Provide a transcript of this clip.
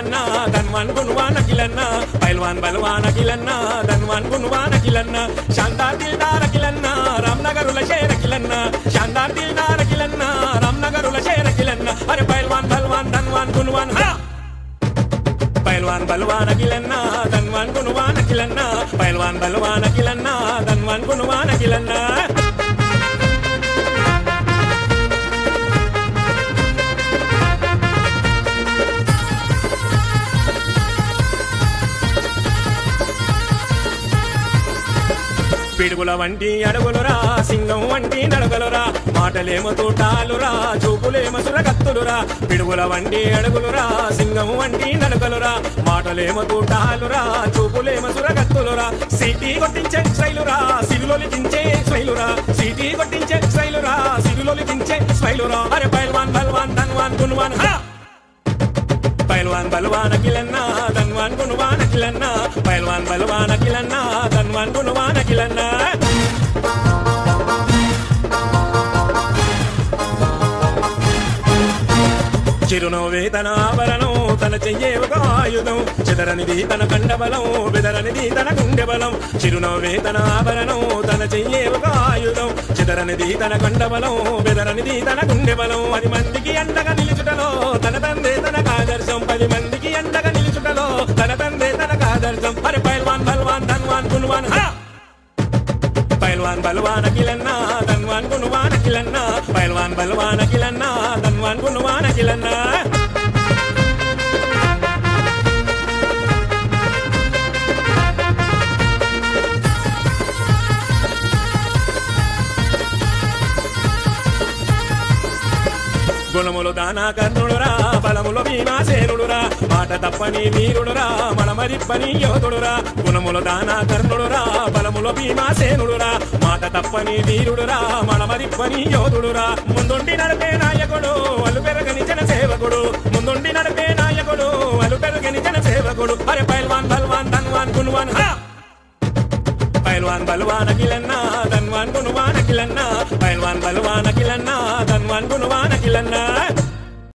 అఖిలన్న ధన్వాన్ గుణవాన్ అఖిలన్న పైల్వాన్ బలవాన్ అఖిలన్న ధన్వాన్ గుణవాన్ అఖిలన్న శాందార్ దిల్దార్ అఖిలన్న రామ్నగరుల షేర్ అఖిలన్న శాందార్ దిల్దార్ అఖిలన్న రామ్నగరుల షేర్ అఖిలన్న అరే పైల్వాన్ బలవాన్ ధన్వాన్ గుణవాన్ హా పైల్వాన్ బలవాన్ అఖిలన్న ధన్వాన్ గుణవాన్ అఖిలన్న పైల్వాన్ బలవాన్ అఖిలన్న ధన్వాన్ గుణవాన్ అఖిలన్న పిడుగుల వంటి అడుగులురా సింగం వంటి నడగలురా మాటలేమో తోటాలురా చూపులేమో సురగత్తులురా పిడుగుల వంటి అడుగులురా సింగం వంటి నడగలురా మాటలేమో తోటాలురా చూపులేమో సురగత్తులురా సిటీ కొట్టించే స్మైలురా సిరులొలికించే స్మైలురా సిటీ కొట్టించే స్మైలురా సిరులొలికించే స్మైలురా అరే పైల్వాన్ బల్వాన్ ధన్వాన్ గుణవాన్ హా పైల్వాన్ బలవాన్ అఖిలన్న ధన్వాన్ గుణవాన్ అఖిలన్న పైల్వాన్ బలవాన్ అఖిలన్న ధన్వాన్ గుణవాన్ అఖిలన్న చిరునవ్వే తన ఆభరణం తన చెయ్యే ఒక ఆయుధం చెదరనిది తన కండబలం బెదరనిది తన గుండె బలం చిరునవ్వే తన ఆభరణం తన చెయ్యే ఒక ఆయుధం చెదరనిది తన కండబలం బెదరనిది తన గుండె బలం పది మందికి అండగా నిలుచుటలో తన తండ్రి తనకు ఆదర్శం పది మందికి అండగా నిలుచుటలో తన తండ్రి తనకు ఆదర్శం అరే పైల్వాన్ బల్వాన్ ధన్వాన్ గుణవాన్ హా పైల్వాన్ బలవాన్ అఖిలన్న ధన్వాన్ గుణవాన్ అఖిలన్న పైల్వాన్ బలవాన్ అఖిలన్న ధన్వాన్ గుణవాన్ అఖిలన్న గుణములు దానా కర్ణుడురా బలములు భీమాసేనుడురా మాట తప్పని వీరుడురా మనమరిప్పని యోధుడురా గుణములు దానా కర్ణుడురా బలములు భీమాసేనుడురా మాట తప్పని వీరుడురా మనమరిప్పని యోధుడురా ముందుండి నడిపే నాయకుడు అలు పెరగని జన సేవకుడు ముందుండి నడిపే నాయకుడు అలు పెరగని జన సేవకుడు అరే పైల్వాన్ బల్వాన్ ధన్వాన్ గుణవాన్ హా పైల్వాన్ బలవాన్ అఖిలన్న ధన్వాన్ గుణవాన్ అఖిలన్న పైల్వాన్ బలవాన్ అఖిలన్న ధన్వాన్ గుణవాన్ అఖిలన్న